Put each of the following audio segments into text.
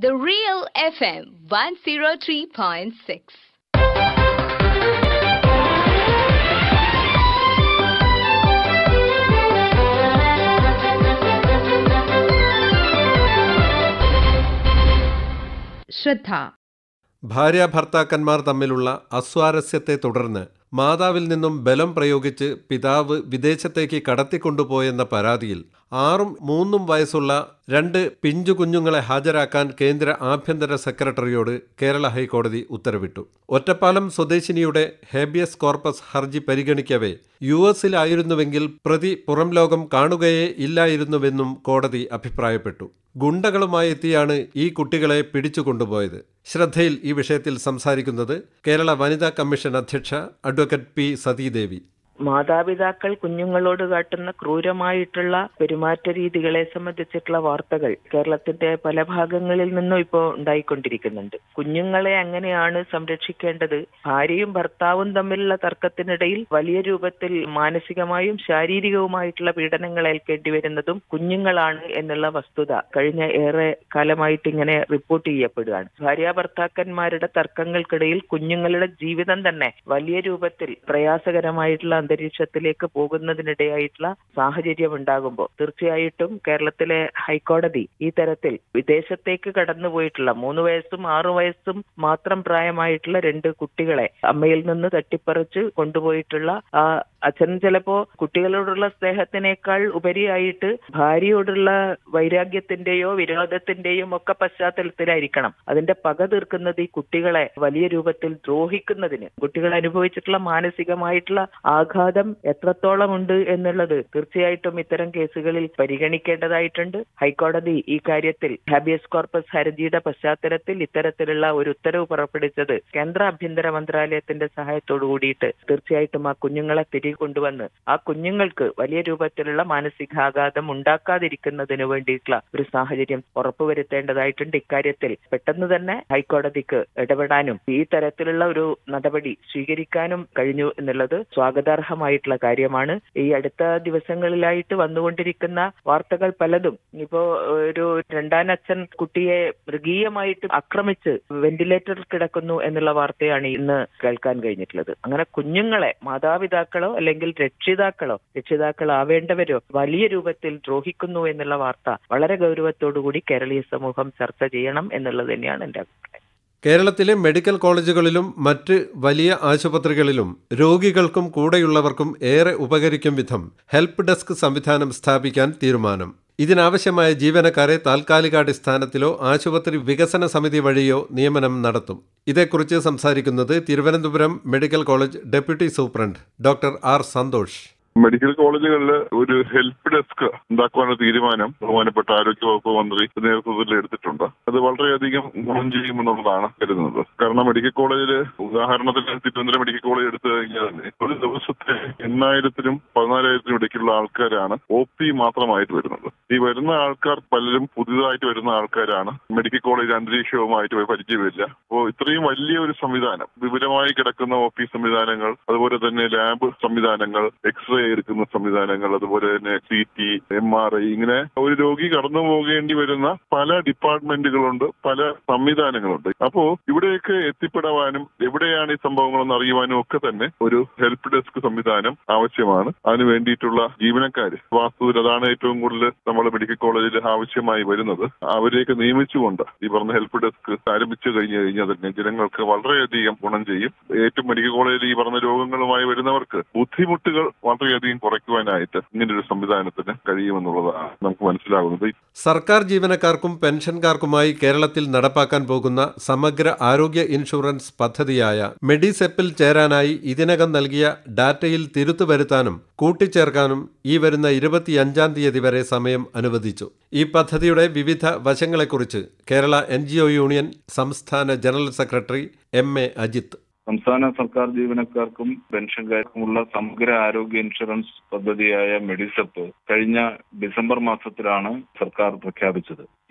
The Real FM 103.6. ശ്രദ്ധ ഭാര്യ ഭർത്താക്കന്മാർ തമ്മിലുള്ള അസ്വാരസ്യത്തെ തുടർന്ന് മാതാവിൽ നിന്നും ബലം പ്രയോഗിച്ച് പിതാവ് വിദേശത്തേക്ക് കടത്തിക്കൊണ്ടുപോയെന്ന പരാതിയിൽ ആറും മൂന്നും വയസ്സുള്ള രണ്ട് പിഞ്ചു കുഞ്ഞുങ്ങളെ ഹാജരാക്കാൻ കേന്ദ്ര ആഭ്യന്തര സെക്രട്ടറിയോട് കേരള ഹൈക്കോടതി ഉത്തരവിട്ടു ഒറ്റപ്പാലം സ്വദേശിനിയുടെ ഹേബിയസ് കോർപ്പസ് ഹർജി പരിഗണിക്കവേ യു എസിലായിരുന്നുവെങ്കിൽ പ്രതി പുറം ലോകം കാണുകയേ ഇല്ലായിരുന്നുവെന്നും കോടതി അഭിപ്രായപ്പെട്ടു ഗുണ്ടകളുമായി എത്തിയാണ് ഈ കുട്ടികളെ പിടിച്ചുകൊണ്ടുപോയത് ശ്രദ്ധയിൽ ഈ വിഷയത്തിൽ സംസാരിക്കുന്നത് കേരള വനിതാ കമ്മീഷൻ അധ്യക്ഷ അഡ്വക്കേറ്റ് പി സതീദേവി മാതാപിതാക്കൾ കുഞ്ഞുങ്ങളോട് കാട്ടുന്ന ക്രൂരമായിട്ടുള്ള പെരുമാറ്റ രീതികളെ സംബന്ധിച്ചിട്ടുള്ള വാർത്തകൾ കേരളത്തിന്റെ പല ഭാഗങ്ങളിൽ നിന്നും ഇപ്പോൾ ഉണ്ടായിക്കൊണ്ടിരിക്കുന്നുണ്ട് കുഞ്ഞുങ്ങളെ അങ്ങനെയാണ് സംരക്ഷിക്കേണ്ടത് ഭാര്യയും ഭർത്താവും തമ്മിലുള്ള തർക്കത്തിനിടയിൽ വലിയ രൂപത്തിൽ മാനസികമായും ശാരീരികവുമായിട്ടുള്ള പീഡനങ്ങൾ ഏൽക്കേണ്ടി വരുന്നതും കുഞ്ഞുങ്ങളാണ് എന്നുള്ള വസ്തുത കഴിഞ്ഞ ഏറെ കാലമായിട്ട് ഇങ്ങനെ റിപ്പോർട്ട് ചെയ്യപ്പെടുകയാണ് ഭാര്യ ഭർത്താക്കന്മാരുടെ തർക്കങ്ങൾക്കിടയിൽ കുഞ്ഞുങ്ങളുടെ ജീവിതം തന്നെ വലിയ രൂപത്തിൽ പ്രയാസകരമായിട്ടുള്ള അന്തരീക്ഷത്തിലേക്ക് പോകുന്നതിനിടയായിട്ടുള്ള സാഹചര്യം ഉണ്ടാകുമ്പോൾ തീർച്ചയായിട്ടും കേരളത്തിലെ ഹൈക്കോടതി ഈ തരത്തിൽ വിദേശത്തേക്ക് കടന്നുപോയിട്ടുള്ള മൂന്ന് വയസ്സും ആറു വയസ്സും മാത്രം പ്രായമായിട്ടുള്ള രണ്ട് കുട്ടികളെ അമ്മയിൽ നിന്ന് തട്ടിപ്പറിച്ച് കൊണ്ടുപോയിട്ടുള്ള ആ അച്ഛൻ ചിലപ്പോ കുട്ടികളോടുള്ള സ്നേഹത്തിനേക്കാൾ ഉപരിയായിട്ട് ഭാര്യയോടുള്ള വൈരാഗ്യത്തിന്റെയോ വിരോധത്തിന്റെയോ ഒക്കെ പശ്ചാത്തലത്തിലായിരിക്കണം അതിന്റെ പക തീർക്കുന്നത് ഈ കുട്ടികളെ വലിയ രൂപത്തിൽ ദ്രോഹിക്കുന്നതിന് കുട്ടികൾ അനുഭവിച്ചിട്ടുള്ള മാനസികമായിട്ടുള്ള ആഘാതം എത്രത്തോളം ഉണ്ട് എന്നുള്ളത് തീർച്ചയായിട്ടും ഇത്തരം കേസുകളിൽ പരിഗണിക്കേണ്ടതായിട്ടുണ്ട് ഹൈക്കോടതി ഈ കാര്യത്തിൽ ഹാബിയസ് കോർപ്പസ് ഹർജിയുടെ പശ്ചാത്തലത്തിൽ ഇത്തരത്തിലുള്ള ഒരു ഉത്തരവ് പുറപ്പെടുവിച്ചത് കേന്ദ്ര ആഭ്യന്തര മന്ത്രാലയത്തിന്റെ സഹായത്തോടു കൂടിയിട്ട് തീർച്ചയായിട്ടും ആ കുഞ്ഞുങ്ങളെ തിരികെ കൊണ്ടുവന്ന് ആ കുഞ്ഞുങ്ങൾക്ക് വലിയ രൂപത്തിലുള്ള മാനസികാഘാതം ഉണ്ടാക്കാതിരിക്കുന്നതിന് വേണ്ടിയിട്ടുള്ള ഒരു സാഹചര്യം ഉറപ്പുവരുത്തേണ്ടതായിട്ടുണ്ട് ഇക്കാര്യത്തിൽ പെട്ടെന്ന് തന്നെ ഹൈക്കോടതിക്ക് ഇടപെടാനും ഈ തരത്തിലുള്ള ഒരു നടപടി സ്വീകരിക്കാനും കഴിഞ്ഞു എന്നുള്ളത് സ്വാഗതാർഹമായിട്ടുള്ള കാര്യമാണ് ഈ അടുത്ത ദിവസങ്ങളിലായിട്ട് വന്നുകൊണ്ടിരിക്കുന്ന വാർത്തകൾ പലതും ഇപ്പോ ഒരു രണ്ടാനച്ഛൻ കുട്ടിയെ മൃഗീയമായിട്ട് ആക്രമിച്ച് വെന്റിലേറ്ററിൽ കിടക്കുന്നു എന്നുള്ള വാർത്തയാണ് ഇന്ന് കേൾക്കാൻ കഴിഞ്ഞിട്ടുള്ളത് അങ്ങനെ കുഞ്ഞുങ്ങളെ മാതാപിതാക്കളോ അല്ലെങ്കിൽ രക്ഷിതാക്കളോ രക്ഷിതാക്കളാവേണ്ടവരോ വലിയ രൂപത്തിൽ ദ്രോഹിക്കുന്നു എന്നുള്ള വാർത്ത വളരെ ഗൗരവത്തോടുകൂടി കേരളീയ സമൂഹം ചർച്ച ചെയ്യണം എന്നുള്ളത് തന്നെയാണ് എന്റെ അഭിപ്രായം കേരളത്തിലെ മെഡിക്കൽ കോളേജുകളിലും മറ്റ് വലിയ ആശുപത്രികളിലും രോഗികൾക്കും കൂടെയുള്ളവർക്കും ഏറെ ഉപകരിക്കും വിധം ഹെൽപ്പ് ഡെസ്ക് സംവിധാനം സ്ഥാപിക്കാൻ തീരുമാനം ഇതിനാവശ്യമായ ജീവനക്കാരെ താൽക്കാലികാടിസ്ഥാനത്തിലോ ആശുപത്രി വികസന സമിതി വഴിയോ നിയമനം നടത്തും ഇതേക്കുറിച്ച് സംസാരിക്കുന്നത് Thiruvananthapuram medical college deputy superintendent doctor R Santhosh medical കോളേജുകളിൽ ഒരു ഹെൽപ്പ് ഡെസ്ക് ഉണ്ടാക്കുവാനുള്ള തീരുമാനം ബഹുമാനപ്പെട്ട ആരോഗ്യ വകുപ്പ് മന്ത്രി നേതൃത്വത്തിൽ എടുത്തിട്ടുണ്ട് അത് വളരെയധികം ഗുണം ചെയ്യുമെന്നുള്ളതാണ് കരുതുന്നത് കാരണം മെഡിക്കൽ കോളേജിൽ ഉദാഹരണത്തിന് തിരുവനന്തപുരം മെഡിക്കൽ കോളേജ് എടുത്തു കഴിഞ്ഞാൽ തന്നെ ഒരു ദിവസത്തെ എണ്ണായിരത്തിനും പതിനാലായിരത്തിനും ഇടയ്ക്കുള്ള ആൾക്കാരാണ് ഒ പി മാത്രമായിട്ട് വരുന്നത് ഈ വരുന്ന ആൾക്കാർ പലരും പുതിയതായിട്ട് വരുന്ന ആൾക്കാരാണ് മെഡിക്കൽ കോളേജ് അന്തരീക്ഷവുമായിട്ട് പരിചയമില്ല അപ്പോൾ ഇത്രയും വലിയ ഒരു സംവിധാനം വിപുലമായി കിടക്കുന്ന ഒ പി സംവിധാനങ്ങൾ അതുപോലെ തന്നെ ലാബ് സംവിധാനങ്ങൾ എക്സ്റേ എടുക്കുന്ന സംവിധാനങ്ങൾ അതുപോലെ തന്നെ C T M R I ഇങ്ങനെ ഒരു രോഗി കടന്നു പോകേണ്ടി വരുന്ന പല ഡിപ്പാർട്ട്മെന്റുകളുണ്ട് പല സംവിധാനങ്ങളുണ്ട് അപ്പോ ഇവിടെയൊക്കെ എത്തിപ്പെടാനും എവിടെയാണ് ഈ സംഭവങ്ങളെന്ന് അറിയുവാനും ഒക്കെ തന്നെ ഒരു ഹെൽപ്പ് ഡെസ്ക് സംവിധാനം ആവശ്യമാണ് അതിന് വേണ്ടിയിട്ടുള്ള ജീവനക്കാര് വാസ്തുവിൽ അതാണ് ഏറ്റവും കൂടുതൽ നമ്മൾ മെഡിക്കൽ കോളേജിൽ ആവശ്യമായി വരുന്നത് അവരെയൊക്കെ നിയമിച്ചുകൊണ്ട് ഈ പറഞ്ഞ ഹെൽപ്പ് ഡെസ്ക് ആരംഭിച്ചു കഴിഞ്ഞു കഴിഞ്ഞാൽ തന്നെ ജനങ്ങൾക്ക് വളരെയധികം ഗുണം ചെയ്യും ഏറ്റവും മെഡിക്കൽ കോളേജിൽ ഈ പറഞ്ഞ രോഗങ്ങളുമായി വരുന്നവർക്ക് ബുദ്ധിമുട്ടുകൾ വളരെയധികം കുറയ്ക്കുവാനായിട്ട് ഇങ്ങനൊരു സംവിധാനത്തിന് കഴിയുമെന്നുള്ളതാണ് നമുക്ക് മനസ്സിലാകുന്നത് സർക്കാർ ജീവനക്കാർക്കും പെൻഷൻകാർക്കുമായി കേരളത്തിൽ നടപ്പാക്കാൻ പോകുന്ന സമഗ്ര ആരോഗ്യ ഇൻഷുറൻസ് പദ്ധതിയായ മെഡിസെപ്പിൽ ചേരാനായി ഇതിനകം നൽകിയ ഡാറ്റയിൽ തിരുത്തു വരുത്താനും കൂട്ടിച്ചേർക്കാനും ഈ വരുന്ന ഇരുപത്തിയഞ്ചാം തീയതി വരെ സമയം അനുവദിച്ചു ഈ പദ്ധതിയുടെ വിവിധ വശങ്ങളെക്കുറിച്ച് കേരള എൻ യൂണിയൻ സംസ്ഥാന general secretary M A Ajith സംസ്ഥാന സർക്കാർ ജീവനക്കാർക്കും പെൻഷൻകാർക്കുമുള്ള സമഗ്ര ആരോഗ്യ ഇൻഷുറൻസ് പദ്ധതിയായ മെഡിസെപ്പ് കഴിഞ്ഞ ഡിസംബർ മാസത്തിലാണ് സർക്കാർ പ്രഖ്യാപിച്ചത്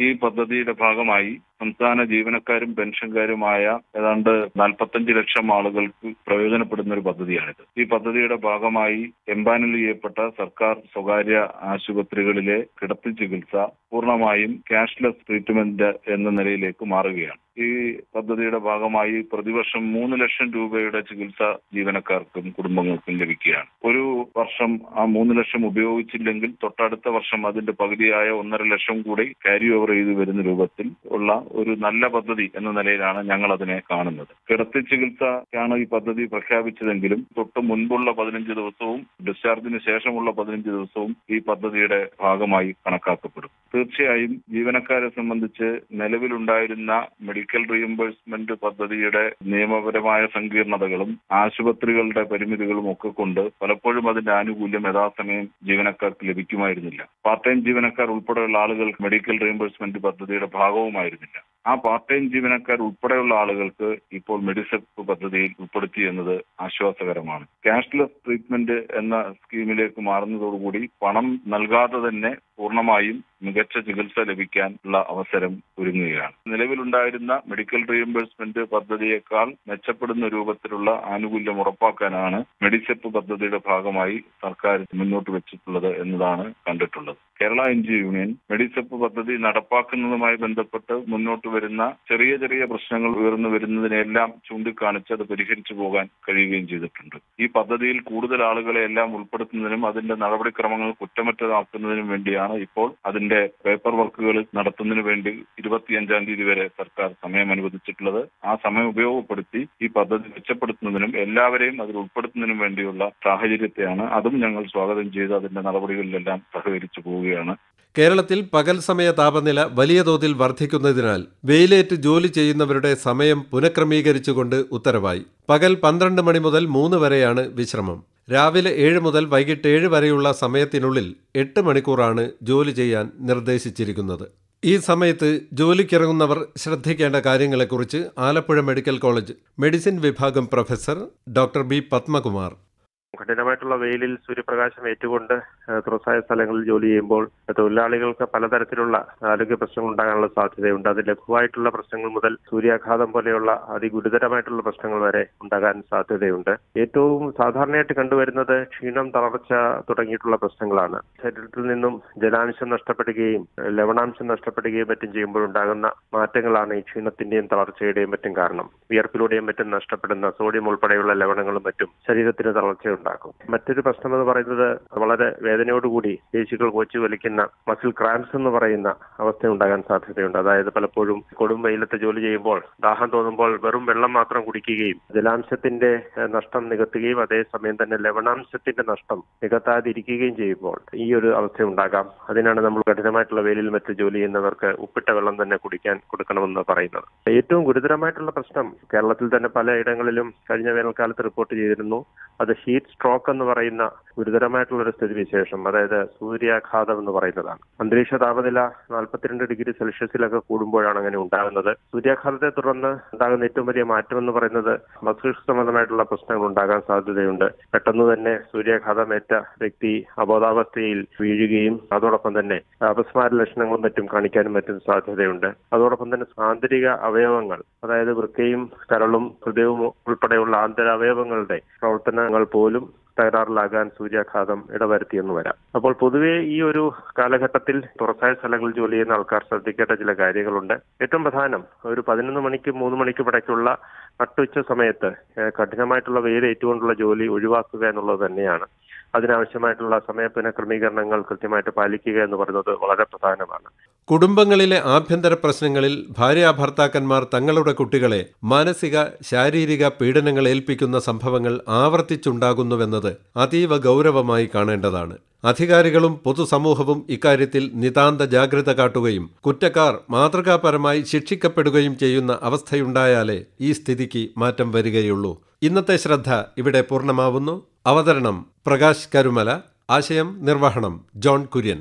ഈ പദ്ധതിയുടെ ഭാഗമായി സംസ്ഥാന ജീവനക്കാരും പെൻഷൻകാരുമായ ഏതാണ്ട് നാൽപ്പത്തഞ്ച് ലക്ഷം ആളുകൾക്ക് പ്രയോജനപ്പെടുന്ന ഒരു പദ്ധതിയാണിത് ഈ പദ്ധതിയുടെ ഭാഗമായി എംപാനൽ ചെയ്യപ്പെട്ട സർക്കാർ സ്വകാര്യ ആശുപത്രികളിലെ കിടത്തി ചികിത്സ പൂർണ്ണമായും ക്യാഷ്ലെസ് ട്രീറ്റ്മെന്റ് എന്ന നിലയിലേക്ക് മാറുകയാണ് ഈ പദ്ധതിയുടെ ഭാഗമായി പ്രതിവർഷം മൂന്ന് ലക്ഷം രൂപയുടെ ചികിത്സ ജീവനക്കാർക്കും കുടുംബങ്ങൾക്കും ലഭിക്കുകയാണ് ഒരു വർഷം ആ മൂന്ന് ലക്ഷം ഉപയോഗിച്ചില്ലെങ്കിൽ തൊട്ടടുത്ത വർഷം അതിന്റെ പകുതിയായ ഒന്നര ലക്ഷം കൂടി ക്യാരി ഓവർ ചെയ്ത് വരുന്ന രൂപത്തിൽ ഉള്ള ഒരു നല്ല പദ്ധതി എന്ന നിലയിലാണ് ഞങ്ങൾ അതിനെ കാണുന്നത് കിടത്തി ചികിത്സക്കാണ് ഈ പദ്ധതി പ്രഖ്യാപിച്ചതെങ്കിലും തൊട്ട് മുൻപുള്ള പതിനഞ്ച് ദിവസവും ഡിസ്ചാർജിന് ശേഷമുള്ള പതിനഞ്ച് ദിവസവും ഈ പദ്ധതിയുടെ ഭാഗമായി കണക്കാക്കപ്പെടും തീർച്ചയായും ജീവനക്കാരെ സംബന്ധിച്ച് നിലവിലുണ്ടായിരുന്ന മെഡിക്കൽ റീഇംബേഴ്സ്മെന്റ് പദ്ധതിയുടെ നിയമപരമായ സങ്കീർണതകളും ആശുപത്രികളുടെ പരിമിതികളും ഒക്കെ കൊണ്ട് പലപ്പോഴും അതിന്റെ ആനുകൂല്യം യഥാസമയം ജീവനക്കാർക്ക് ലഭിക്കുമായിരുന്നില്ല പാർട്ട് ടൈം ജീവനക്കാർ ഉൾപ്പെടെയുള്ള ആളുകൾ മെഡിക്കൽ റീഇംബേഴ്സ്മെന്റ് പദ്ധതിയുടെ ഭാഗവുമായിരുന്നില്ല ആ പാർട്ട് ടൈം ജീവനക്കാർ ഉൾപ്പെടെയുള്ള ആളുകൾക്ക് ഇപ്പോൾ മെഡിസെപ്പ് പദ്ധതിയിൽ ഉൾപ്പെടുത്തി എന്നത് ആശ്വാസകരമാണ് ക്യാഷ്ലെസ് ട്രീറ്റ്മെന്റ് എന്ന സ്കീമിലേക്ക് മാറുന്നതോടുകൂടി പണം നൽകാതെ തന്നെ പൂർണ്ണമായും മികച്ച ചികിത്സ ലഭിക്കാനുള്ള അവസരം ഒരുങ്ങുകയാണ് നിലവിലുണ്ടായിരുന്ന മെഡിക്കൽ റീഇംബേഴ്സ്മെന്റ് പദ്ധതിയേക്കാൾ മെച്ചപ്പെടുന്ന രൂപത്തിലുള്ള ആനുകൂല്യം ഉറപ്പാക്കാനാണ് മെഡിസെപ്പ് പദ്ധതിയുടെ ഭാഗമായി സർക്കാർ മുന്നോട്ട് വെച്ചിട്ടുള്ളത് എന്നതാണ് കണ്ടിട്ടുള്ളത് Kerala N G union Medisep പദ്ധതി നടപ്പാക്കുന്നതുമായി ബന്ധപ്പെട്ട് മുന്നോട്ട് വരുന്ന ചെറിയ ചെറിയ പ്രശ്നങ്ങൾ ഉയർന്നു വരുന്നതിനെല്ലാം ചൂണ്ടിക്കാണിച്ച് അത് പരിഹരിച്ചു പോകാൻ കഴിയുകയും ചെയ്തിട്ടുണ്ട് ഈ പദ്ധതിയിൽ കൂടുതൽ ആളുകളെ എല്ലാം ഉൾപ്പെടുത്തുന്നതിനും അതിന്റെ നടപടിക്രമങ്ങൾ കുറ്റമറ്റതാക്കുന്നതിനും വേണ്ടിയാണ് ഇപ്പോൾ അതിന്റെ പേപ്പർ വർക്കുകൾ നടത്തുന്നതിന് വേണ്ടി ഇരുപത്തിയഞ്ചാം തീയതി വരെ സർക്കാർ സമയം അനുവദിച്ചിട്ടുള്ളത് ആ സമയം ഉപയോഗപ്പെടുത്തി ഈ പദ്ധതി മെച്ചപ്പെടുത്തുന്നതിനും എല്ലാവരെയും അതിൽ ഉൾപ്പെടുത്തുന്നതിനും വേണ്ടിയുള്ള സാഹചര്യത്തെയാണ് അതും ഞങ്ങൾ സ്വാഗതം ചെയ്ത് അതിന്റെ നടപടികളിലെല്ലാം സഹകരിച്ചു പോവുകയാണ് കേരളത്തിൽ പകൽ സമയ താപനില വലിയ തോതിൽ വർദ്ധിക്കുന്നതിനാൽ വെയിലേറ്റ് ജോലി ചെയ്യുന്നവരുടെ സമയം പുനഃക്രമീകരിച്ചുകൊണ്ട് ഉത്തരവായി പകൽ പന്ത്രണ്ട് മണി മുതൽ മൂന്ന് വരെയാണ് വിശ്രമം രാവിലെ ഏഴ് മുതൽ വൈകിട്ട് ഏഴ് വരെയുള്ള സമയത്തിനുള്ളിൽ എട്ട് മണിക്കൂറാണ് ജോലി ചെയ്യാൻ നിർദ്ദേശിച്ചിരിക്കുന്നത് ഈ സമയത്ത് ജോലിക്കിറങ്ങുന്നവർ ശ്രദ്ധിക്കേണ്ട കാര്യങ്ങളെക്കുറിച്ച് ആലപ്പുഴ മെഡിക്കൽ കോളേജ് മെഡിസിൻ വിഭാഗം പ്രൊഫസർ ഡോക്ടർ ബി പത്മകുമാർ കഠിനമായിട്ടുള്ള വെയിലിൽ സൂര്യപ്രകാശം ഏറ്റുകൊണ്ട് ഏഹ്, തുറസായ സ്ഥലങ്ങളിൽ ജോലി ചെയ്യുമ്പോൾ തൊഴിലാളികൾക്ക് പലതരത്തിലുള്ള ആരോഗ്യ പ്രശ്നങ്ങൾ ഉണ്ടാകാനുള്ള സാധ്യതയുണ്ട് അത് ലഘുവായിട്ടുള്ള പ്രശ്നങ്ങൾ മുതൽ സൂര്യാഘാതം പോലെയുള്ള അതിഗുരുതരമായിട്ടുള്ള പ്രശ്നങ്ങൾ വരെ ഉണ്ടാകാൻ സാധ്യതയുണ്ട് ഏറ്റവും സാധാരണയായിട്ട് കണ്ടുവരുന്നത് ക്ഷീണം തളർച്ച തുടങ്ങിയിട്ടുള്ള പ്രശ്നങ്ങളാണ് ശരീരത്തിൽ നിന്നും ജലാംശം നഷ്ടപ്പെടുകയും ഏഹ്, ലവണാംശം നഷ്ടപ്പെടുകയും മറ്റും ചെയ്യുമ്പോഴുണ്ടാകുന്ന മാറ്റങ്ങളാണ് ഈ ക്ഷീണത്തിന്റെയും തളർച്ചയുടെയും മറ്റും കാരണം വിയർപ്പിലൂടെയും മറ്റും നഷ്ടപ്പെടുന്ന സോഡിയം ഉൾപ്പെടെയുള്ള ലവണങ്ങളും മറ്റും ശരീരത്തിന് തളർച്ചയുണ്ടാക്കും മറ്റൊരു പ്രശ്നം എന്ന് പറയുന്നത് വളരെ വേദനയോടുകൂടി പേശികൾ കൊച്ചു വലിക്കുന്ന മസിൽ ക്രാംസ് എന്ന് പറയുന്ന അവസ്ഥ ഉണ്ടാകാൻ സാധ്യതയുണ്ട് അതായത് പലപ്പോഴും കൊടും വെയിലത്ത് ജോലി ചെയ്യുമ്പോൾ ദാഹം തോന്നുമ്പോൾ വെറും വെള്ളം മാത്രം കുടിക്കുകയും ജലാംശത്തിന്റെ ഏഹ്, നഷ്ടം നികത്തുകയും അതേസമയം തന്നെ ലവണാംശത്തിന്റെ നഷ്ടം നികത്താതിരിക്കുകയും ചെയ്യുമ്പോൾ ഈ ഒരു അവസ്ഥ ഉണ്ടാകാം അതിനാണ് നമ്മൾ കഠിനമായിട്ടുള്ള വെയിലിൽ മറ്റ് ജോലി ചെയ്യുന്നവർക്ക് ഉപ്പിട്ട വെള്ളം തന്നെ കുടിക്കാൻ കൊടുക്കണമെന്ന് പറയുന്നത് ഏറ്റവും ഗുരുതരമായിട്ടുള്ള പ്രശ്നം കേരളത്തിൽ തന്നെ പലയിടങ്ങളിലും കഴിഞ്ഞ വേനൽക്കാലത്ത് റിപ്പോർട്ട് ചെയ്തിരുന്നു അത് ഹീറ്റ് സ്ട്രോക്ക് എന്ന് പറയുന്ന ഗുരുതരമായിട്ടുള്ള ഒരു സ്ഥിതിവിശേഷം അതായത് സൂര്യാഘാതം എന്ന് പറയുന്നതാണ് അന്തരീക്ഷ താപനില നാൽപ്പത്തിരണ്ട് ഡിഗ്രി സെൽഷ്യസിലൊക്കെ കൂടുമ്പോഴാണ് അങ്ങനെ ഉണ്ടാകുന്നത് സൂര്യാഘാതത്തെ തുടർന്ന് ഉണ്ടാകുന്ന ഏറ്റവും വലിയ മാറ്റം എന്ന് പറയുന്നത് മസ്തിഷ്ക സംബന്ധമായിട്ടുള്ള പ്രശ്നങ്ങൾ ഉണ്ടാകാൻ സാധ്യതയുണ്ട് പെട്ടെന്ന് തന്നെ സൂര്യാഘാതമേറ്റ വ്യക്തി അബോധാവസ്ഥയിൽ വീഴുകയും അതോടൊപ്പം തന്നെ അപസ്മാര ലക്ഷണങ്ങളും മറ്റും കാണിക്കാനും മറ്റും സാധ്യതയുണ്ട് അതോടൊപ്പം തന്നെ ആന്തരിക അവയവങ്ങൾ അതായത് വൃക്കയും കരളും ഹൃദയവും ഉൾപ്പെടെയുള്ള ആന്തര അവയവങ്ങളുടെ പ്രവർത്തനങ്ങൾ പോലും തകരാറിലാകാൻ സൂര്യാഘാതം ഇടവരുത്തിയെന്ന് വരാം അപ്പോൾ പൊതുവെ ഈ ഒരു കാലഘട്ടത്തിൽ തുറസായ സ്ഥലങ്ങളിൽ ജോലി ചെയ്യുന്ന ആൾക്കാർ ശ്രദ്ധിക്കേണ്ട ചില കാര്യങ്ങളുണ്ട് ഏറ്റവും പ്രധാനം ഒരു പതിനൊന്ന് മണിക്ക് മൂന്ന് മണിക്കും ഇടയ്ക്കുള്ള നട്ടുച്ച സമയത്ത് ഏഹ്, കഠിനമായിട്ടുള്ള വെയിൽ ഏറ്റുകൊണ്ടുള്ള ജോലി ഒഴിവാക്കുക എന്നുള്ളത് തന്നെയാണ് അതിനാവശ്യമായിട്ടുള്ള സമയ പുനഃക്രമീകരണങ്ങൾ കൃത്യമായിട്ട് പാലിക്കുക എന്ന് പറയുന്നത് വളരെ പ്രധാനമാണ് കുടുംബങ്ങളിലെ ആഭ്യന്തര പ്രശ്നങ്ങളിൽ ഭാര്യാഭർത്താക്കന്മാർ തങ്ങളുടെ കുട്ടികളെ മാനസിക ശാരീരിക പീഡനങ്ങൾ ഏൽപ്പിക്കുന്ന സംഭവങ്ങൾ ആവർത്തിച്ചുണ്ടാകുന്നുവെന്നത് അതീവ ഗൗരവമായി കാണേണ്ടതാണ് അധികാരികളും പൊതുസമൂഹവും ഇക്കാര്യത്തിൽ നിതാന്ത ജാഗ്രത കാട്ടുകയും കുറ്റക്കാർ മാതൃകാപരമായി ശിക്ഷിക്കപ്പെടുകയും ചെയ്യുന്ന അവസ്ഥയുണ്ടായാലേ ഈ സ്ഥിതിക്ക് മാറ്റം വരികയുള്ളൂ ഇന്നത്തെ ശ്രദ്ധ ഇവിടെ പൂർണ്ണമാവുന്നു അവതരണം പ്രകാശ് കരുമല ആശയം നിർവഹണം ജോൺ കുര്യൻ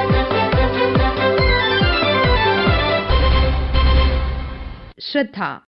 ശ്രദ്ധ